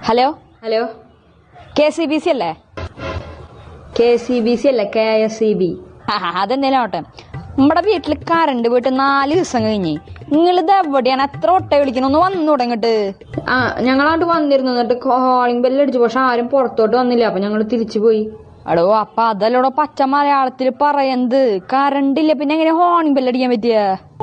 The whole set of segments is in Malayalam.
Hello hello K C B C അല്ലേ കെ സി ബി സി അല്ല കെ എസ് സി ബി അതെന്തേലും ആവട്ടെ നമ്മുടെ വീട്ടിൽ കറണ്ട് പോയിട്ട് നാല് ദിവസം കഴിഞ്ഞ് നിങ്ങൾ ഇത് എവിടെയാണ് എത്ര ഒട്ട വിളിക്കണം ഒന്ന് വന്നു തുടങ്ങിട്ട് ആ ഞങ്ങളങ്ങോട്ട് വന്നിരുന്നു എന്നിട്ട് കോളിംഗ് ബെല്ല് അടിച്ചു പക്ഷെ ആരും പുറത്തോട്ട് വന്നില്ല അപ്പൊ ഞങ്ങൾ തിരിച്ചു പോയി അടോ അപ്പൊ അതല്ലോടോ പച്ച മലയാളത്തിൽ പറയുന്നത് കറണ്ട് ഇല്ല പിന്നെ എങ്ങനെ ഹോണിംഗ് ബെല്ലടിക്കാൻ പറ്റിയ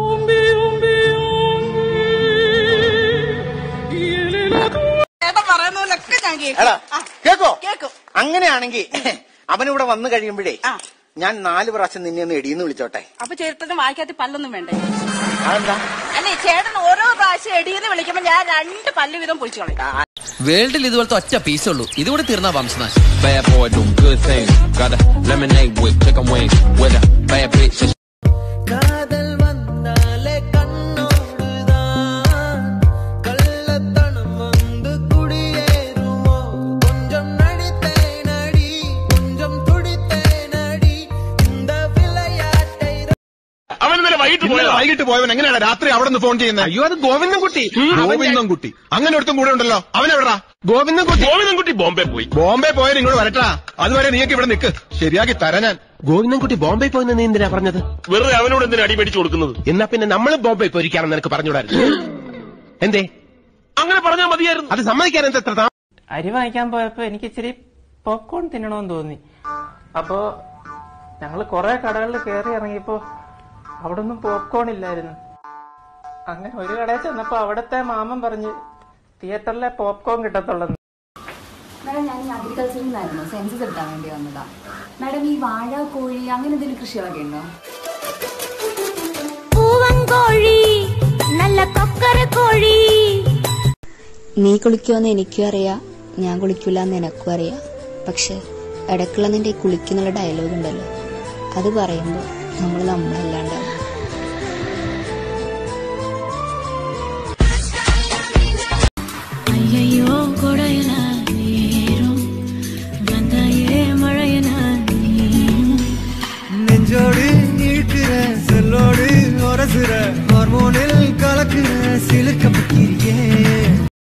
ചേട്ടൻ പറയുന്ന പോലൊക്കെ ഞാൻ കേൾക്കും എടാ ആ, കേക്കോ കേൾക്കും അങ്ങനെയാണെങ്കിൽ അവനിവിടെ വന്നു കഴിയുമ്പോഴേ ആ. ഞാൻ നാല് പ്രാവശ്യം നിന്നെ ഒന്ന് എടിയെന്ന് വിളിച്ചോട്ടെ അപ്പൊ ചേട്ടന് വായിക്കാത്ത പല്ലൊന്നും വേണ്ടേ അതെന്താ അല്ലേ ചേട്ടൻ ഓരോ പ്രാവശ്യം എടീന്ന് വിളിക്കുമ്പോ ഞാൻ രണ്ട് പല്ല് വീതം പൊളിച്ചു കളയും വേൾഡിൽ ഇതുപോലത്തെ ഒറ്റ പീസേ ഉള്ളൂ ഇതുകൂടി തീർന്ന വംശനാശം Bad boy doing good things. Got a lemonade with chicken wings with a bad bitch. காதல் வந்தாலே கண்ணோடுதான் கள்ளத்தனம் வந்து குடியேறுமோ கொஞ்சம் நடித்தேன் அடி கொஞ்சம் துடித்தேன் அடி இந்த விளையாட்டை അവൻ ഇന്നലെ വൈകിട്ട് പോയത് വൈകിട്ട് പോയവൻ എങ്ങനെയാണ് രാത്രി അവിടെ നിന്ന് ഫോൺ ചെയ്യുന്നത് അയ്യോ അത് ഗോവിന്ദൻകുട്ടി ഗോവിന്ദൻകുട്ടി അങ്ങനെ ഒരുത്തും കൂടെ ഉണ്ടല്ലോ അവൻ എവിടാ ഗോവിന്ദൻകുട്ടി ഗോവിന്ദൻകുട്ടി ബോംബെ പോയി ബോംബെ പോയാൽ ഇങ്ങോട്ട് വരട്ടാ അതുവരെ നീക്ക് ഇവിടെ നിൽക്ക് ശരിയാക്കി തരാ ഞാൻ ഗോവിന്ദൻകുട്ടി ബോംബെ പോയെന്ന് നീ എന്തിനാ പറഞ്ഞത് വെറുതെ അവനോട് എന്തിനാ അടി മേടിച്ചു കൊടുക്കുന്നത് എന്നാ പിന്നെ നമ്മൾ ബോംബെ പോയിരിക്കാണെന്ന് നിനക്ക് പറഞ്ഞുകൂടായിരുന്നു എന്തേ അങ്ങനെ പറഞ്ഞാൽ മതിയായിരുന്നു അത് സമ്മതിക്കാൻ എന്താ എത്ര താ- അരി വാങ്ങിക്കാൻ പോയപ്പോ എനിക്ക് ഇച്ചിരി പോപ്കോൺ തിന്നണമെന്ന് തോന്നി അപ്പോ ഞങ്ങൾ കുറെ കടകളിൽ കയറി ഇറങ്ങിയപ്പോ അവിടെ ഒന്നും പോപ്കോൺ ഇല്ലായിരുന്നു അങ്ങനെ ഒരു കടയിൽ ചെന്നപ്പോ അവിടത്തെ മാമൻ പറഞ്ഞ് തിയേറ്ററിലെ പോപ്കോൺ കിട്ടത്തുള്ളൂ മാഡം ഞാൻ ഈ അഗ്രികൾച്ചറിൽ നിന്നായിരുന്നു സെൻസസ് എടുക്കാൻ വേണ്ടി വന്നതാ മാഡം ഈ വാഴ കോഴി അങ്ങനെ എന്തെങ്കിലും കൃഷികളൊക്കെ ഉണ്ടോ പൂവങ്കോഴി നല്ല കൊക്കര കോഴി നീ കുളിക്കുമെന്ന് എനിക്കും അറിയാം ഞാൻ കുളിക്കില്ല എന്ന് എനക്കും അറിയാം പക്ഷെ ഇടയ്ക്കുള്ള നിന്റെ ഈ കുളിക്കുന്നുള്ള ഡയലോഗ് ഉണ്ടല്ലോ അത് പറയുമ്പോൾ നമ്മൾ നമ്മളല്ലാണ്ടാവും ஐயையோ கொடையனாயிரும் வந்தாயே மழையனாயிரும் நெஞ்சோடு இழுக்கிற செல்லோடு உரசுற ஹார்மோனில்